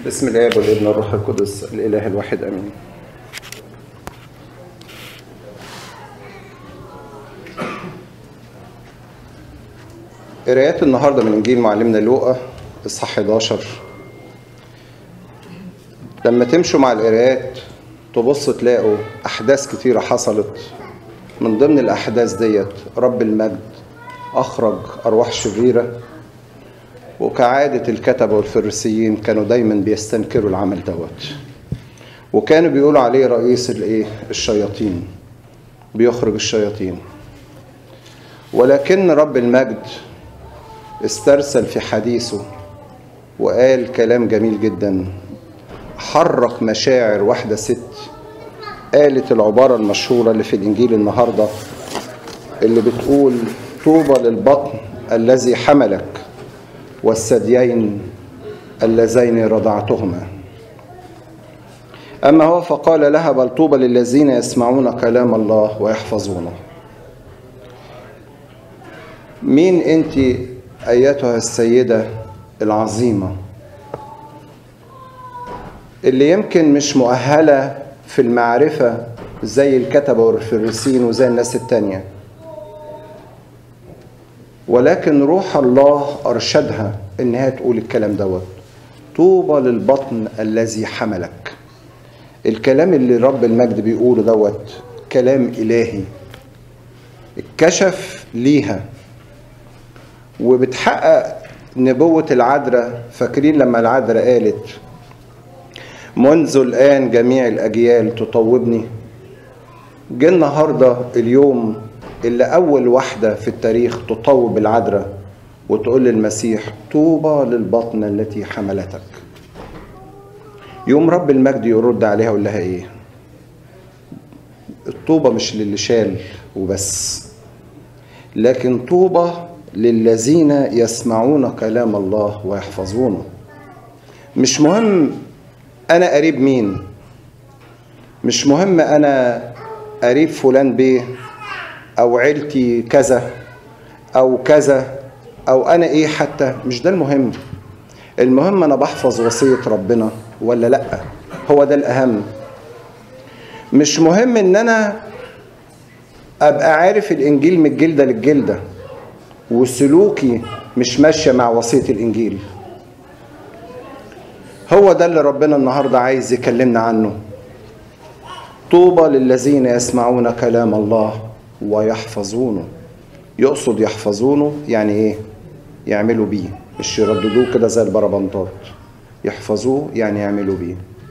بسم الاب والابن والروح القدس الاله الواحد امين قرايات النهارده من انجيل معلمنا لوقا اصحاح 11 لما تمشوا مع القرايات تبصوا تلاقوا احداث كتيره حصلت من ضمن الاحداث ديت رب المجد اخرج ارواح شريره وكعادة الكتبة والفريسيين كانوا دايما بيستنكروا العمل دوت وكانوا بيقولوا عليه رئيس الايه الشياطين بيخرج الشياطين ولكن رب المجد استرسل في حديثه وقال كلام جميل جدا حرك مشاعر واحدة ست قالت العبارة المشهورة اللي في الإنجيل النهاردة اللي بتقول طوبى للبطن الذي حملك والثديين اللذين رضعتهما أما هو فقال لها بل طوبى للذين يسمعون كلام الله ويحفظونه مين أنت أيتها السيدة العظيمة اللي يمكن مش مؤهلة في المعرفة زي الكتبة والفريسين وزي الناس التانية ولكن روح الله أرشدها إنها تقول الكلام دوت طوبى للبطن الذي حملك الكلام اللي رب المجد بيقوله دوت كلام إلهي اتكشف ليها وبتحقق نبوة العذراء فاكرين لما العذراء قالت منذ الآن جميع الأجيال تطوبني جه النهاردة اليوم اللي أول واحدة في التاريخ تطوب العذراء وتقول للمسيح طوبى للبطن التي حملتك يوم رب المجد يرد عليها يقول لها ايه الطوبة مش للي شال وبس لكن طوبى للذين يسمعون كلام الله ويحفظونه مش مهم انا قريب مين مش مهم انا قريب فلان بيه او عيلتي كذا او كذا او انا ايه حتى مش ده المهم المهم انا بحفظ وصية ربنا ولا لا هو ده الاهم مش مهم ان انا ابقى عارف الانجيل من الجلدة للجلدة وسلوكي مش ماشية مع وصية الانجيل هو ده اللي ربنا النهاردة عايز يكلمنا عنه طوبى للذين يسمعون كلام الله ويحفظونه يقصد يحفظونه يعني ايه يعملوا بيه مش يرددوه كده زي البربنطات يحفظوه يعني يعملوا بيه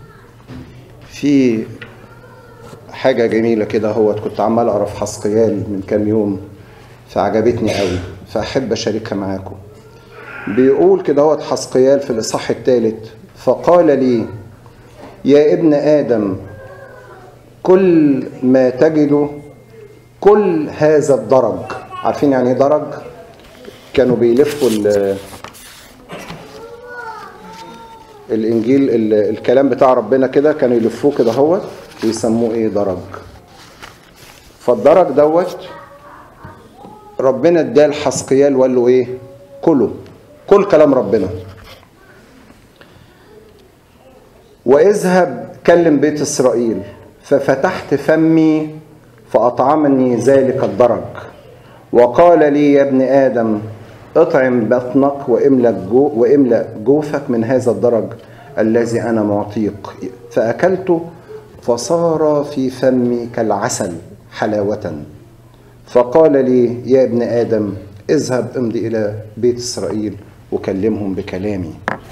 في حاجة جميلة كده هو كنت عمال أقرأ في حسقيال من كام يوم فعجبتني قوي فأحب أشاركها معاكم بيقول كده هو حسقيال في الإصحاح الثالث فقال لي يا ابن آدم كل ما تجده كل هذا الدرج عارفين يعني ايه درج كانوا بيلفوا الانجيل الكلام بتاع ربنا كده كانوا يلفوه كده هو ويسموه ايه درج فالدرج دوت ربنا اداه لحسقيال وقال له ايه كله كل كلام ربنا واذهب كلم بيت اسرائيل ففتحت فمي فأطعمني ذلك الدرج وقال لي يا ابن آدم اطعم بطنك واملأ جو واملأ جوفك من هذا الدرج الذي أنا معطيك فأكلته فصار في فمي كالعسل حلاوة فقال لي يا ابن آدم اذهب امضي إلى بيت إسرائيل وكلمهم بكلامي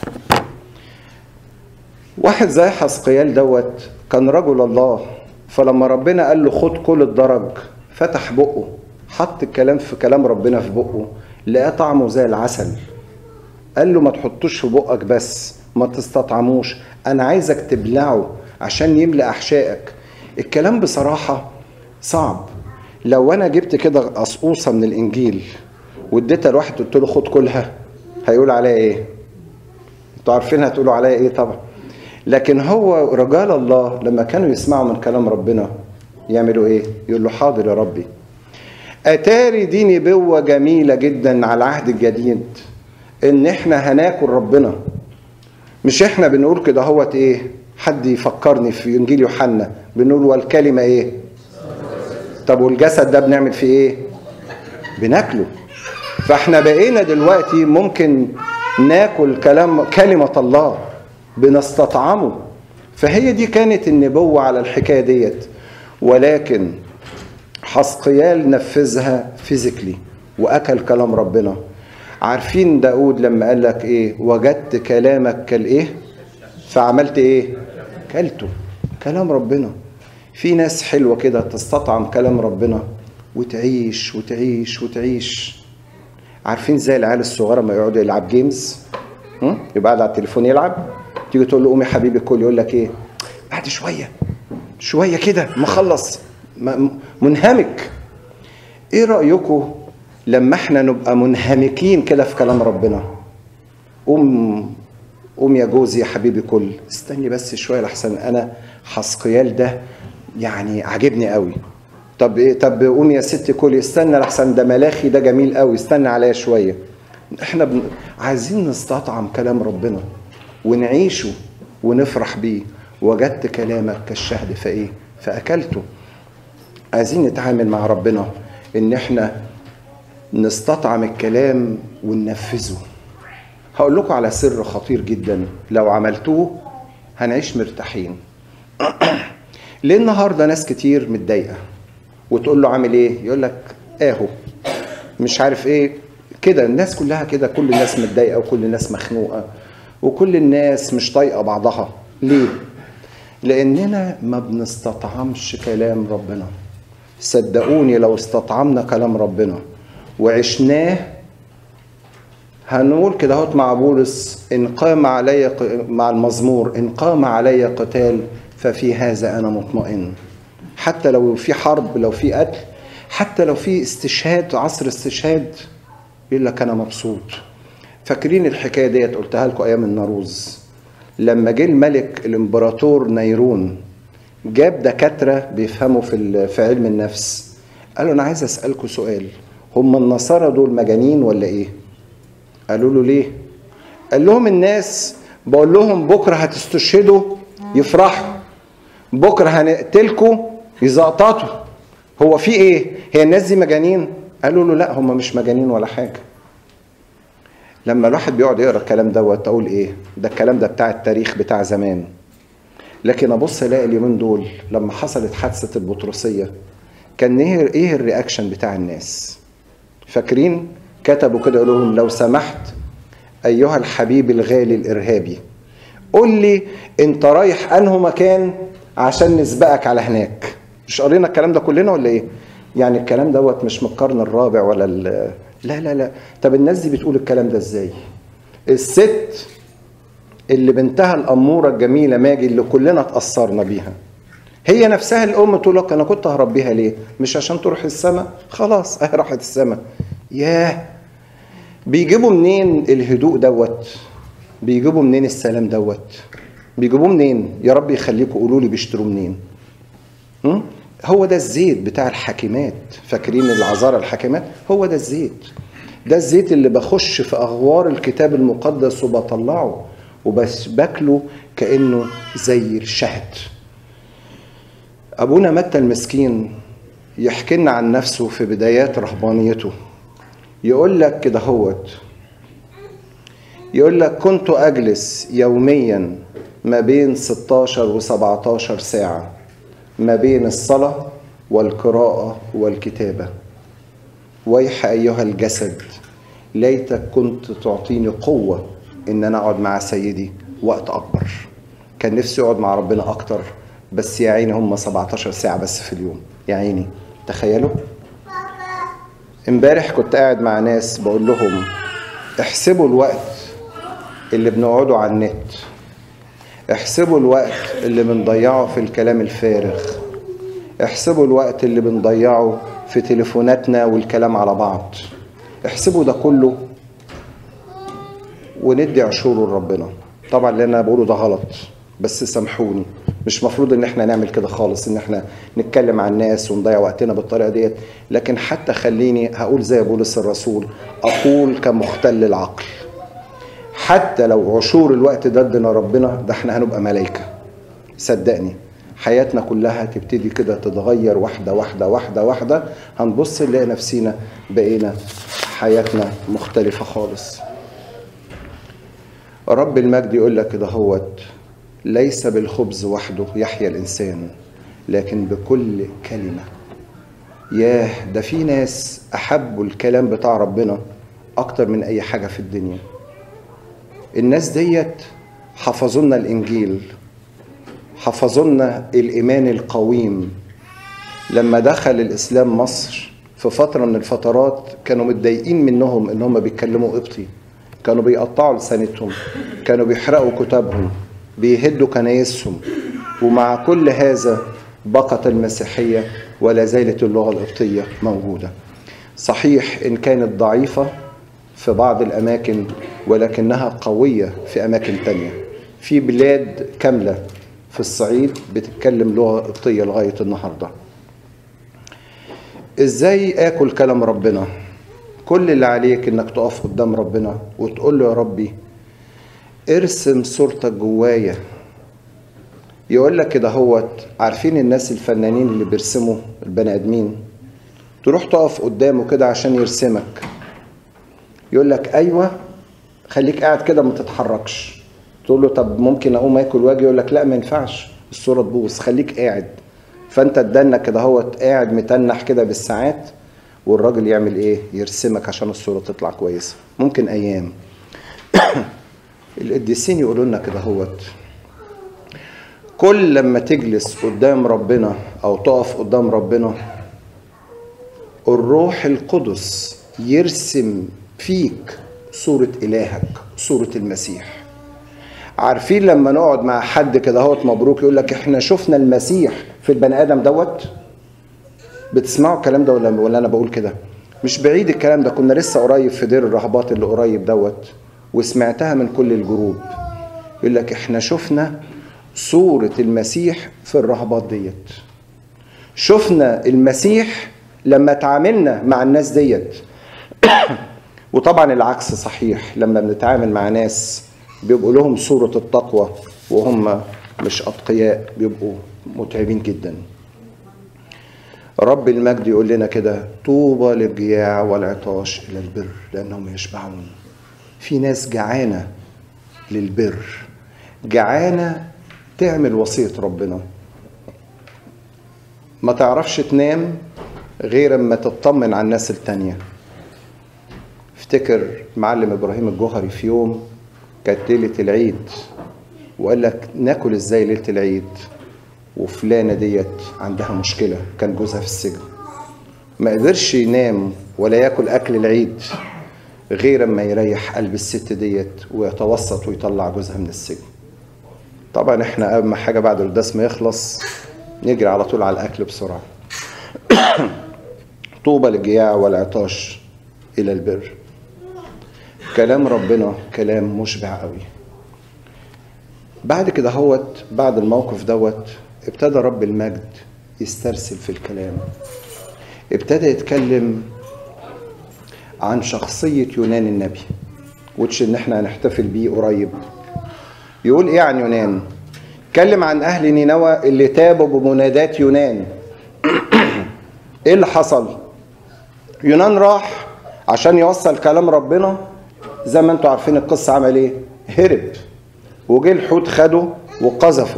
واحد زي حسقيال دوت كان رجل الله فلما ربنا قال له خد كل الدرج فتح بقه حط الكلام في كلام ربنا في بقه لقى طعمه زي العسل قال له ما تحطوش في بقك بس ما تستطعموش انا عايزك تبلعه عشان يملأ احشائك الكلام بصراحة صعب لو انا جبت كده قصقوصة من الانجيل واديتها لواحد قلت له خد كلها هيقول عليا ايه انتوا عارفين هتقولوا عليا ايه طبعا لكن هو رجال الله لما كانوا يسمعوا من كلام ربنا يعملوا ايه يقول له حاضر يا ربي اتاري دي نبوة جميلة جدا على العهد الجديد ان احنا هناكل ربنا مش احنا بنقول كده هوت ايه حد يفكرني في انجيل يوحنا بنقول والكلمه ايه طب والجسد ده بنعمل فيه ايه بناكله فاحنا بقينا دلوقتي ممكن ناكل كلام كلمه الله بنستطعمه فهي دي كانت النبوه على الحكايه ديت ولكن حسقيال نفذها فيزيكلي واكل كلام ربنا عارفين داود لما قال لك ايه وجدت كلامك كالايه فعملت ايه كلته كلام ربنا في ناس حلوة كده تستطعم كلام ربنا وتعيش وتعيش وتعيش عارفين زي العيال الصغيرة ما يقعدوا يلعب جيمز هم؟ يبقى قاعد على التليفون يلعب تيجي تقول له قوم يا حبيبي كل يقول لك ايه بعد شوية شوية كده ما خلص منهمك ايه رأيكم لما احنا نبقى منهمكين كده في كلام ربنا قوم قوم يا جوزي يا حبيبي كل استني بس شويه لحسن انا حسقيال ده يعني عاجبني قوي طب ايه طب قوم يا ست كل استنى لحسن ده ملاخي ده جميل قوي استنى عليا شويه احنا بن... عايزين نستطعم كلام ربنا ونعيشه ونفرح بيه وجدت كلامك كالشهد فايه فاكلته عايزين نتعامل مع ربنا ان احنا نستطعم الكلام وننفذه هقول لكم على سر خطير جدا لو عملتوه هنعيش مرتاحين ليه النهارده ناس كتير متضايقه وتقول له عامل ايه يقول لك اهو مش عارف ايه كده الناس كلها كده كل الناس متضايقه وكل الناس مخنوقه وكل الناس مش طايقه بعضها ليه لاننا ما بنستطعمش كلام ربنا صدقوني لو استطعمنا كلام ربنا وعشناه هنقول كده اهوت مع بولس ان قام علي مع المزمور ان قام علي قتال ففي هذا انا مطمئن حتى لو في حرب لو في قتل حتى لو في استشهاد عصر استشهاد يقول لك انا مبسوط فاكرين الحكايه ديت قلتها لكم ايام الناروز لما جه الملك الامبراطور نيرون جاب دكاتره بيفهموا في في علم النفس قالوا انا عايز اسالكم سؤال هم النصارى دول مجانين ولا ايه قالوا له ليه قال لهم الناس بقول لهم بكره هتستشهدوا يفرحوا بكره هنقتلكم يزقططوا هو في ايه هي الناس دي مجانين قالوا له لا هم مش مجانين ولا حاجه لما الواحد بيقعد يقرا الكلام دوت اقول ايه ده الكلام ده بتاع التاريخ بتاع زمان لكن ابص الاقي اليومين دول لما حصلت حادثه البطرسيه كان ايه ايه الرياكشن بتاع الناس فاكرين كتبوا كده يقولوا لهم لو سمحت ايها الحبيب الغالي الارهابي قول لي انت رايح انه مكان عشان نسبقك على هناك مش قرينا الكلام ده كلنا ولا ايه يعني الكلام دوت مش من القرن الرابع ولا ال لا لا لا طب الناس دي بتقول الكلام ده ازاي الست اللي بنتها الأمورة الجميلة ماجي اللي كلنا اتأثرنا بيها هي نفسها الأم تقول لك أنا كنت هربيها ليه؟ مش عشان تروح السماء؟ خلاص أهي راحت السماء ياه بيجيبوا منين الهدوء دوت؟ بيجيبوا منين السلام دوت؟ بيجيبوه منين؟ يا رب يخليكم قولوا لي بيشتروا منين؟ م? هو ده الزيت بتاع الحاكمات فاكرين العذارى الحاكمات هو ده الزيت ده الزيت اللي بخش في اغوار الكتاب المقدس وبطلعه وبس باكله كانه زي الشهد ابونا متى المسكين يحكي لنا عن نفسه في بدايات رهبانيته يقول لك كده هوت يقول لك كنت اجلس يوميا ما بين 16 و 17 ساعه ما بين الصلاة والقراءة والكتابة ويح أيها الجسد ليتك كنت تعطيني قوة إن أنا أقعد مع سيدي وقت أكبر كان نفسي أقعد مع ربنا أكتر بس يا عيني هم 17 ساعة بس في اليوم يا عيني تخيلوا امبارح كنت قاعد مع ناس بقول لهم احسبوا الوقت اللي بنقعده على النت احسبوا الوقت اللي بنضيعه في الكلام الفارغ احسبوا الوقت اللي بنضيعه في تليفوناتنا والكلام على بعض احسبوا ده كله وندي عشوره لربنا طبعا اللي انا بقوله ده غلط بس سامحوني مش مفروض ان احنا نعمل كده خالص ان احنا نتكلم عن الناس ونضيع وقتنا بالطريقه ديت لكن حتى خليني هقول زي بولس الرسول اقول كمختل العقل حتى لو عشور الوقت ده ادنا ربنا ده احنا هنبقى ملايكه صدقني حياتنا كلها تبتدي كده تتغير واحده واحده واحده واحده هنبص نلاقي نفسينا بقينا حياتنا مختلفه خالص رب المجد يقول لك كده هوت ليس بالخبز وحده يحيا الانسان لكن بكل كلمه ياه ده في ناس احبوا الكلام بتاع ربنا اكتر من اي حاجه في الدنيا الناس ديت حفظوا لنا الانجيل حفظوا لنا الايمان القويم لما دخل الاسلام مصر في فتره من الفترات كانوا متضايقين منهم ان هم بيتكلموا قبطي كانوا بيقطعوا لسانتهم كانوا بيحرقوا كتابهم بيهدوا كنايسهم ومع كل هذا بقت المسيحيه ولا زالت اللغه القبطيه موجوده صحيح ان كانت ضعيفه في بعض الاماكن ولكنها قويه في اماكن تانية في بلاد كامله في الصعيد بتتكلم لغه قبطيه لغايه النهارده ازاي اكل كلام ربنا كل اللي عليك انك تقف قدام ربنا وتقول له يا ربي ارسم صورتك جوايا يقول لك كده هوت عارفين الناس الفنانين اللي بيرسموا البني ادمين تروح تقف قدامه كده عشان يرسمك يقول لك ايوه خليك قاعد كده ما تتحركش تقول له طب ممكن اقوم اكل واجي يقول لك لا ما ينفعش الصوره تبوظ خليك قاعد فانت تدنك كده هوت قاعد متنح كده بالساعات والراجل يعمل ايه يرسمك عشان الصوره تطلع كويسه ممكن ايام القديسين يقولوا لنا كده هوت كل لما تجلس قدام ربنا او تقف قدام ربنا الروح القدس يرسم فيك صورة إلهك صورة المسيح عارفين لما نقعد مع حد كده هوت مبروك يقول لك احنا شفنا المسيح في البني ادم دوت بتسمعوا الكلام ده ولا ولا انا بقول كده مش بعيد الكلام ده كنا لسه قريب في دير الرهبات اللي قريب دوت وسمعتها من كل الجروب يقول لك احنا شفنا صورة المسيح في الرهبات ديت شفنا المسيح لما تعاملنا مع الناس ديت وطبعا العكس صحيح لما بنتعامل مع ناس بيبقوا لهم صورة التقوى وهم مش أتقياء بيبقوا متعبين جدا رب المجد يقول لنا كده طوبى للجياع والعطاش إلى البر لأنهم يشبعون في ناس جعانة للبر جعانة تعمل وصية ربنا ما تعرفش تنام غير اما تطمن على الناس التانية افتكر معلم ابراهيم الجوهري في يوم كانت ليلة العيد وقال لك ناكل ازاي ليلة العيد وفلانة ديت عندها مشكلة كان جوزها في السجن ما قدرش ينام ولا ياكل اكل العيد غير اما يريح قلب الست ديت ويتوسط ويطلع جوزها من السجن طبعا احنا اهم حاجه بعد القداس ما يخلص نجري على طول على الاكل بسرعه طوبى للجياع والعطاش الى البر كلام ربنا كلام مشبع قوي بعد كده هوت بعد الموقف دوت ابتدى رب المجد يسترسل في الكلام ابتدى يتكلم عن شخصية يونان النبي وتش ان احنا هنحتفل بيه قريب يقول ايه عن يونان اتكلم عن اهل نينوى اللي تابوا بمنادات يونان ايه اللي حصل يونان راح عشان يوصل كلام ربنا زي ما انتوا عارفين القصه عمل ايه هرب وجه الحوت خده وقذفه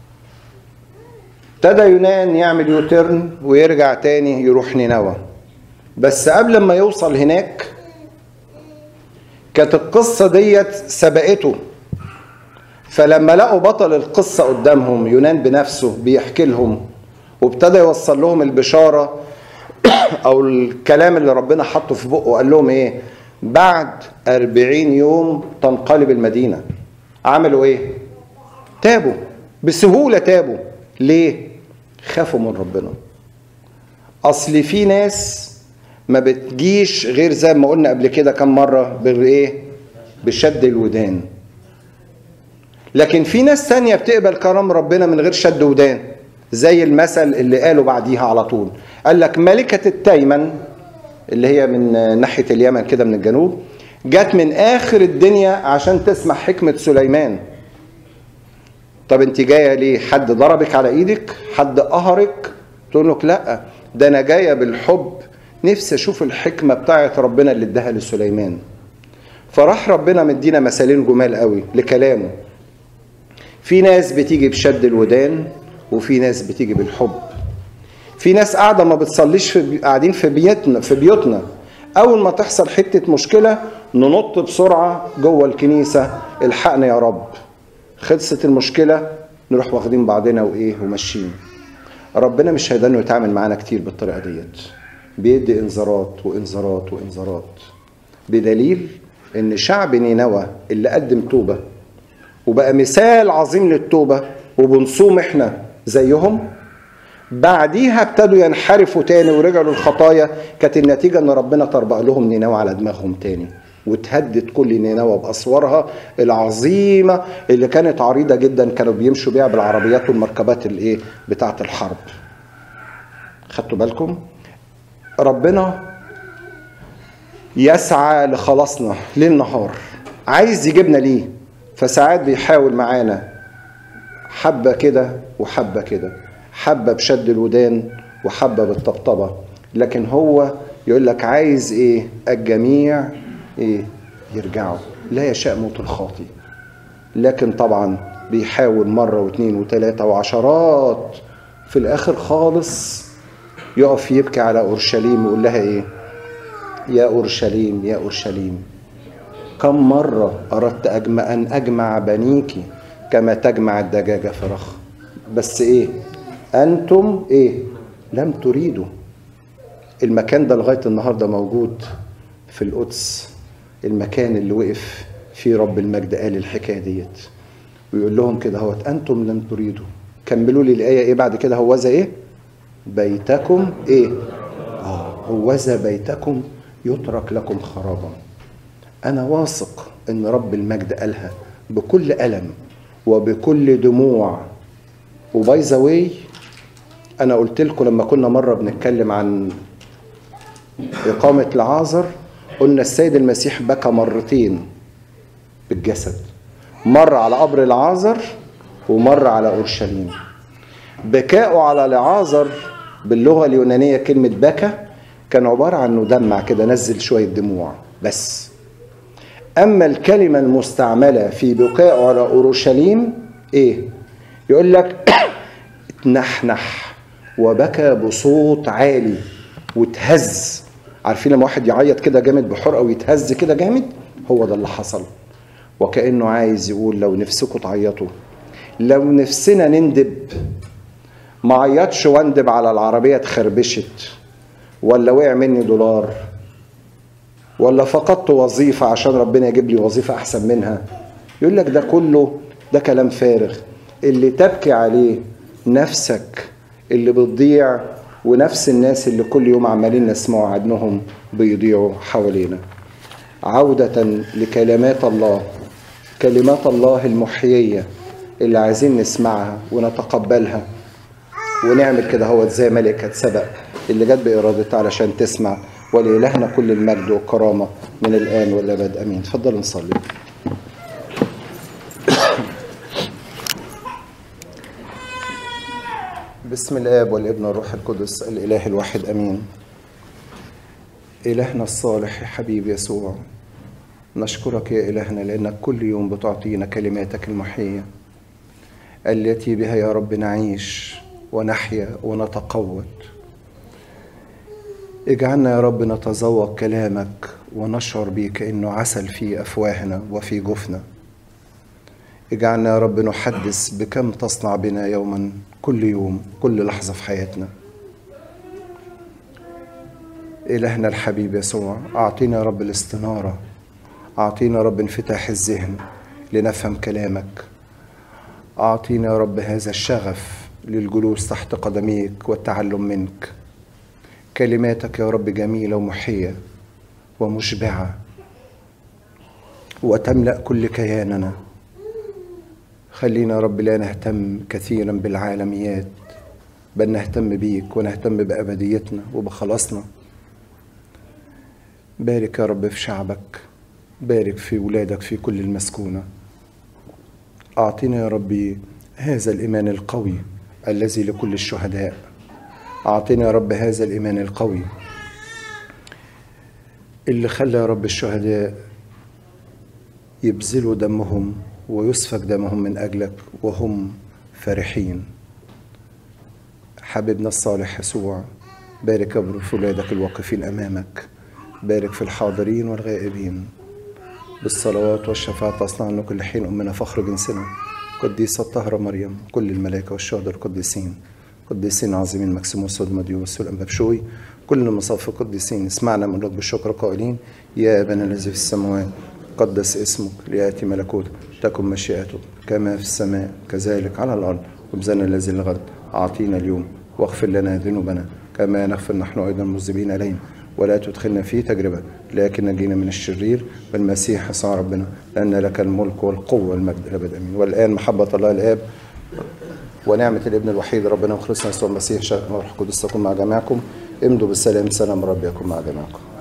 ابتدى يونان يعمل يوترن ويرجع تاني يروح نينوى بس قبل ما يوصل هناك كانت القصة ديت سبقته فلما لقوا بطل القصة قدامهم يونان بنفسه بيحكي لهم وابتدى يوصل لهم البشارة أو الكلام اللي ربنا حطه في بقه قال لهم إيه بعد أربعين يوم تنقلب المدينة عملوا إيه تابوا بسهولة تابوا ليه خافوا من ربنا أصل في ناس ما بتجيش غير زي ما قلنا قبل كده كم مرة بالإيه بشد الودان لكن في ناس تانية بتقبل كرم ربنا من غير شد ودان زي المثل اللي قاله بعديها على طول قال لك ملكة التيمن اللي هي من ناحية اليمن كده من الجنوب جت من اخر الدنيا عشان تسمع حكمه سليمان طب انت جايه ليه حد ضربك على ايدك حد قهرك تقول لك لا ده انا جايه بالحب نفسي اشوف الحكمه بتاعت ربنا اللي اداها لسليمان فراح ربنا مدينا مثالين جمال قوي لكلامه في ناس بتيجي بشد الودان وفي ناس بتيجي بالحب في ناس قاعده ما بتصليش في قاعدين في بيوتنا في بيوتنا اول ما تحصل حته مشكله ننط بسرعه جوه الكنيسه الحقنا يا رب خلصت المشكله نروح واخدين بعضنا وايه وماشيين ربنا مش هيدانه يتعامل معانا كتير بالطريقه ديت بيدي انذارات وانذارات وانذارات بدليل ان شعب نينوى اللي قدم توبه وبقى مثال عظيم للتوبه وبنصوم احنا زيهم بعديها ابتدوا ينحرفوا تاني ورجعوا للخطايا كانت النتيجه ان ربنا طربق لهم نينوى على دماغهم تاني وتهدد كل نينوى باسوارها العظيمه اللي كانت عريضه جدا كانوا بيمشوا بيها بالعربيات والمركبات الايه بتاعه الحرب خدتوا بالكم ربنا يسعى لخلاصنا ليل نهار عايز يجيبنا ليه فساعات بيحاول معانا حبه كده وحبه كده حبه بشد الودان وحبه بالطبطبه لكن هو يقول لك عايز ايه الجميع ايه يرجعوا لا يشاء موت الخاطي لكن طبعا بيحاول مره واثنين وثلاثه وعشرات في الاخر خالص يقف يبكي على اورشليم يقول لها ايه يا اورشليم يا اورشليم كم مره اردت اجمع ان اجمع بنيك كما تجمع الدجاجه فراخ بس ايه انتم ايه لم تريدوا المكان ده لغايه النهارده موجود في القدس المكان اللي وقف فيه رب المجد قال الحكايه ديت ويقول لهم كده هوت انتم لم تريدوا كملوا لي الايه ايه بعد كده هوذا ايه بيتكم ايه اه هوذا بيتكم يترك لكم خرابا انا واثق ان رب المجد قالها بكل الم وبكل دموع وباي ذا واي انا قلت لكم لما كنا مره بنتكلم عن اقامه العازر قلنا السيد المسيح بكى مرتين بالجسد مرة على قبر العازر ومرة على أورشليم بكاؤه على العازر باللغة اليونانية كلمة بكى كان عبارة عن انه دمع كده نزل شوية دموع بس أما الكلمة المستعملة في بكاء على أورشليم إيه؟ يقول لك اتنحنح وبكى بصوت عالي وتهز عارفين لما واحد يعيط كده جامد بحرقه ويتهز كده جامد هو ده اللي حصل وكانه عايز يقول لو نفسكم تعيطوا لو نفسنا نندب ما عيطش واندب على العربيه اتخربشت ولا وقع مني دولار ولا فقدت وظيفه عشان ربنا يجيب لي وظيفه احسن منها يقول لك ده كله ده كلام فارغ اللي تبكي عليه نفسك اللي بتضيع ونفس الناس اللي كل يوم عمالين نسمعوا عنهم بيضيعوا حوالينا عودة لكلمات الله كلمات الله المحيية اللي عايزين نسمعها ونتقبلها ونعمل كده هو زي ملكة سبق اللي جت بإرادتها علشان تسمع ولإلهنا كل المجد والكرامة من الآن والأبد أمين تفضلوا نصلي بسم الآب والابن والروح القدس الإله الواحد أمين إلهنا الصالح يا حبيبي يسوع نشكرك يا إلهنا لأنك كل يوم بتعطينا كلماتك المحية التي بها يا رب نعيش ونحيا ونتقوت اجعلنا يا رب نتذوق كلامك ونشعر به كأنه عسل في أفواهنا وفي جفنا اجعلنا يا رب نحدث بكم تصنع بنا يوما كل يوم كل لحظة في حياتنا إلهنا الحبيب يسوع أعطينا يا رب الاستنارة أعطينا يا رب انفتاح الذهن لنفهم كلامك أعطينا يا رب هذا الشغف للجلوس تحت قدميك والتعلم منك كلماتك يا رب جميلة ومحية ومشبعة وتملأ كل كياننا خلينا يا رب لا نهتم كثيرا بالعالميات بل نهتم بيك ونهتم بأبديتنا وبخلاصنا بارك يا رب في شعبك بارك في ولادك في كل المسكونة أعطنا يا ربي هذا الإيمان القوي الذي لكل الشهداء أعطنا يا رب هذا الإيمان القوي اللي خلى يا رب الشهداء يبذلوا دمهم ويسفك دمهم من أجلك وهم فرحين حبيبنا الصالح يسوع بارك يا رب في ولادك الواقفين أمامك بارك في الحاضرين والغائبين بالصلوات والشفاعة تصنع كل حين أمنا فخر جنسنا قديسة الطاهرة مريم كل الملائكة والشهداء القديسين قديسين عظيمين مكسيموس ودمديوس والأنبابشوي كل المصاف القديسين اسمعنا من رب الشكر قائلين يا أبانا الذي في السماوات قدس اسمك ليأتي ملكوتك تكن مشيئتك كما في السماء كذلك على الأرض وبزنا الذي الغد أعطينا اليوم واغفر لنا ذنوبنا كما نغفر نحن أيضا المذنبين إلينا ولا تدخلنا في تجربة لكن نجينا من الشرير بالمسيح يسوع ربنا لأن لك الملك والقوة والمجد الأبد أمين والآن محبة الله الآب ونعمة الابن الوحيد ربنا وخلصنا يسوع المسيح شرق الروح القدس تكون مع جميعكم امضوا بالسلام سلام رب يكون مع جميعكم